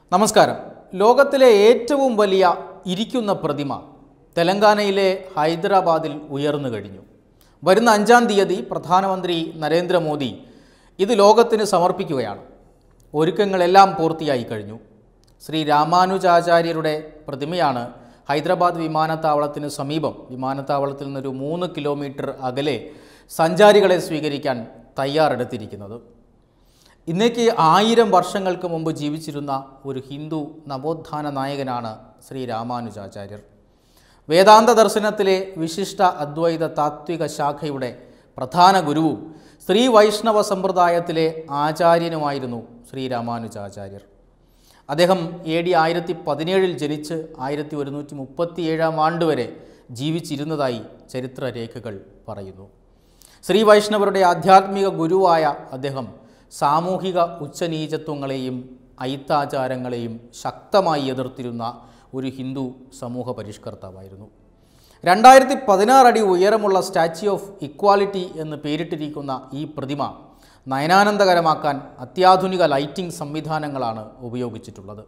നമസ്കാരം ലോകത്തിലെ ഏറ്റവും വലിയ ഇരിക്കുന്ന പ്രതിമ തെലങ്കാനയിലെ ഹൈദരാബാദിൽ ഉയർന്നു കഴിഞ്ഞു വരുന്ന അഞ്ചാം തീയതി പ്രധാനമന്ത്രി നരേന്ദ്രമോദി ഇത് ലോകത്തിന് സമർപ്പിക്കുകയാണ് ഒരുക്കങ്ങളെല്ലാം പൂർത്തിയായി കഴിഞ്ഞു ശ്രീ രാമാനുജാചാര്യരുടെ പ്രതിമയാണ് ഹൈദരാബാദ് വിമാനത്താവളത്തിന് സമീപം വിമാനത്താവളത്തിൽ നിന്നൊരു മൂന്ന് കിലോമീറ്റർ അകലെ സഞ്ചാരികളെ സ്വീകരിക്കാൻ തയ്യാറെടുത്തിരിക്കുന്നത് ഇന്നേക്ക് ആയിരം വർഷങ്ങൾക്ക് മുമ്പ് ജീവിച്ചിരുന്ന ഒരു ഹിന്ദു നവോത്ഥാന നായകനാണ് ശ്രീ രാമാനുജാചാര്യർ വേദാന്ത ദർശനത്തിലെ വിശിഷ്ട അദ്വൈത താത്വിക ശാഖയുടെ പ്രധാന ഗുരുവും ശ്രീ വൈഷ്ണവ സമ്പ്രദായത്തിലെ ആചാര്യനുമായിരുന്നു ശ്രീ രാമാനുജാചാര്യർ അദ്ദേഹം എ ഡി ആയിരത്തി പതിനേഴിൽ ജനിച്ച് ആയിരത്തി ഒരുന്നൂറ്റി മുപ്പത്തിയേഴാം ആണ്ട് വരെ ജീവിച്ചിരുന്നതായി ചരിത്രരേഖകൾ പറയുന്നു ശ്രീ വൈഷ്ണവരുടെ ആധ്യാത്മിക ഗുരുവായ അദ്ദേഹം സാമൂഹിക ഉച്ചനീചത്വങ്ങളെയും ഐത്താചാരങ്ങളെയും ശക്തമായി എതിർത്തിരുന്ന ഒരു ഹിന്ദു സമൂഹ പരിഷ്കർത്താവായിരുന്നു രണ്ടായിരത്തി പതിനാറ് അടി ഉയരമുള്ള സ്റ്റാച്യു ഓഫ് ഇക്വാലിറ്റി എന്ന് പേരിട്ടിരിക്കുന്ന ഈ പ്രതിമ നയനാനന്ദകരമാക്കാൻ അത്യാധുനിക ലൈറ്റിംഗ് സംവിധാനങ്ങളാണ് ഉപയോഗിച്ചിട്ടുള്ളത്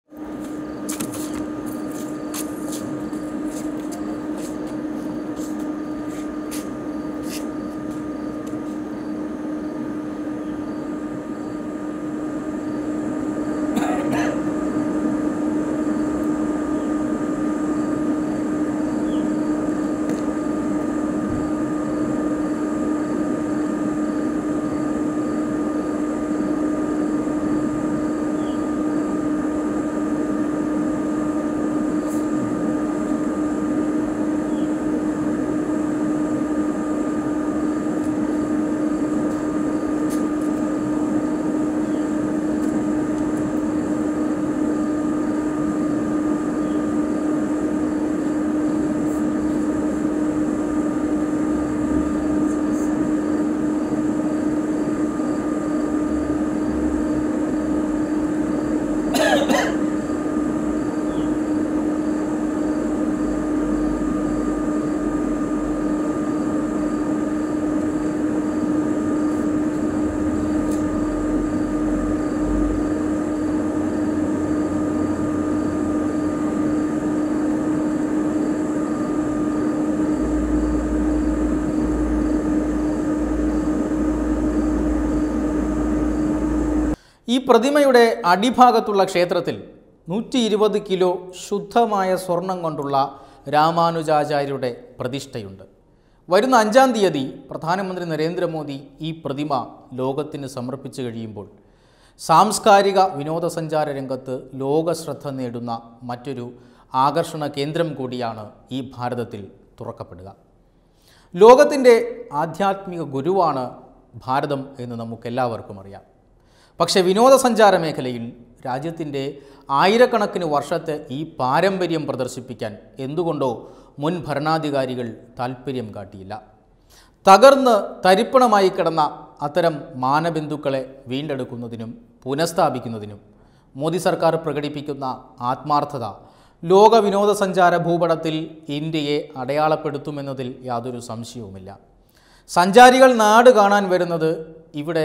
ഈ പ്രതിമയുടെ അടിഭാഗത്തുള്ള ക്ഷേത്രത്തിൽ നൂറ്റി ഇരുപത് കിലോ ശുദ്ധമായ സ്വർണം കൊണ്ടുള്ള രാമാനുജാചാര്യരുടെ പ്രതിഷ്ഠയുണ്ട് വരുന്ന അഞ്ചാം തീയതി പ്രധാനമന്ത്രി നരേന്ദ്രമോദി ഈ പ്രതിമ ലോകത്തിന് സമർപ്പിച്ചു കഴിയുമ്പോൾ സാംസ്കാരിക വിനോദസഞ്ചാര രംഗത്ത് ലോകശ്രദ്ധ നേടുന്ന മറ്റൊരു ആകർഷണ കേന്ദ്രം കൂടിയാണ് ഈ ഭാരതത്തിൽ തുറക്കപ്പെടുക ലോകത്തിൻ്റെ ആധ്യാത്മിക ഗുരുവാണ് ഭാരതം എന്ന് നമുക്കെല്ലാവർക്കും അറിയാം പക്ഷേ വിനോദസഞ്ചാര മേഖലയിൽ രാജ്യത്തിൻ്റെ ആയിരക്കണക്കിന് വർഷത്തെ ഈ പാരമ്പര്യം പ്രദർശിപ്പിക്കാൻ എന്തുകൊണ്ടോ മുൻ ഭരണാധികാരികൾ താൽപ്പര്യം കാട്ടിയില്ല തകർന്ന് തരിപ്പണമായി കിടന്ന അത്തരം മാനബിന്ദുക്കളെ വീണ്ടെടുക്കുന്നതിനും പുനഃസ്ഥാപിക്കുന്നതിനും മോദി സർക്കാർ പ്രകടിപ്പിക്കുന്ന ആത്മാർത്ഥത ലോക വിനോദസഞ്ചാര ഭൂപടത്തിൽ ഇന്ത്യയെ അടയാളപ്പെടുത്തുമെന്നതിൽ യാതൊരു സംശയവുമില്ല സഞ്ചാരികൾ നാട് കാണാൻ വരുന്നത് ഇവിടെ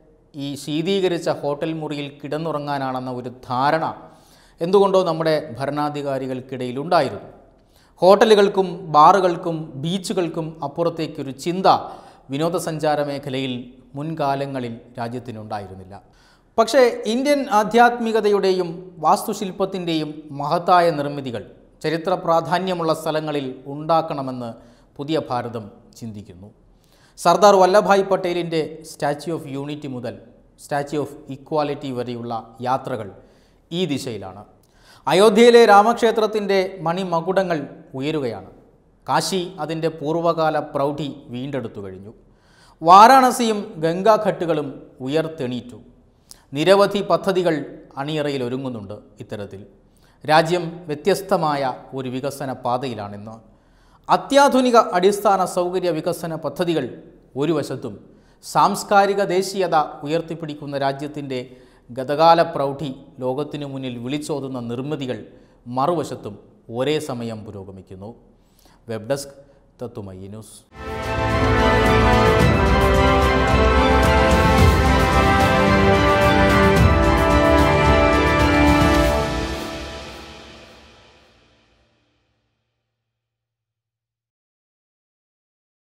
ഈ ശീതീകരിച്ച ഹോട്ടൽ മുറിയിൽ കിടന്നുറങ്ങാനാണെന്ന ഒരു ധാരണ എന്തുകൊണ്ടോ നമ്മുടെ ഭരണാധികാരികൾക്കിടയിൽ ഉണ്ടായിരുന്നു ഹോട്ടലുകൾക്കും ബാറുകൾക്കും ബീച്ചുകൾക്കും അപ്പുറത്തേക്കൊരു ചിന്ത വിനോദസഞ്ചാര മേഖലയിൽ മുൻകാലങ്ങളിൽ രാജ്യത്തിനുണ്ടായിരുന്നില്ല പക്ഷേ ഇന്ത്യൻ ആധ്യാത്മികതയുടെയും വാസ്തുശില്പത്തിൻ്റെയും മഹത്തായ നിർമ്മിതികൾ ചരിത്ര പ്രാധാന്യമുള്ള സ്ഥലങ്ങളിൽ ഉണ്ടാക്കണമെന്ന് പുതിയ ഭാരതം ചിന്തിക്കുന്നു സർദാർ വല്ലഭായ് പട്ടേലിൻ്റെ സ്റ്റാച്യു ഓഫ് യൂണിറ്റി മുതൽ സ്റ്റാച്യു ഓഫ് ഇക്വാലിറ്റി വരെയുള്ള യാത്രകൾ ഈ ദിശയിലാണ് അയോധ്യയിലെ രാമക്ഷേത്രത്തിൻ്റെ മണിമകുടങ്ങൾ ഉയരുകയാണ് കാശി അതിൻ്റെ പൂർവ്വകാല പ്രൗഢി വീണ്ടെടുത്തു കഴിഞ്ഞു വാരാണസിയും ഗംഗാഘട്ടുകളും ഉയർത്തെണീറ്റു നിരവധി പദ്ധതികൾ അണിയറയിൽ ഒരുങ്ങുന്നുണ്ട് ഇത്തരത്തിൽ രാജ്യം വ്യത്യസ്തമായ ഒരു വികസന പാതയിലാണിന്ന് അത്യാധുനിക അടിസ്ഥാന സൗകര്യ വികസന പദ്ധതികൾ ഒരു വശത്തും സാംസ്കാരിക ദേശീയത ഉയർത്തിപ്പിടിക്കുന്ന രാജ്യത്തിൻ്റെ ഗതകാല പ്രൗഢി ലോകത്തിനു മുന്നിൽ വിളിച്ചോതുന്ന നിർമ്മിതികൾ മറുവശത്തും ഒരേ സമയം പുരോഗമിക്കുന്നു വെബ് ഡെസ്ക് തത്തുമയി ന്യൂസ്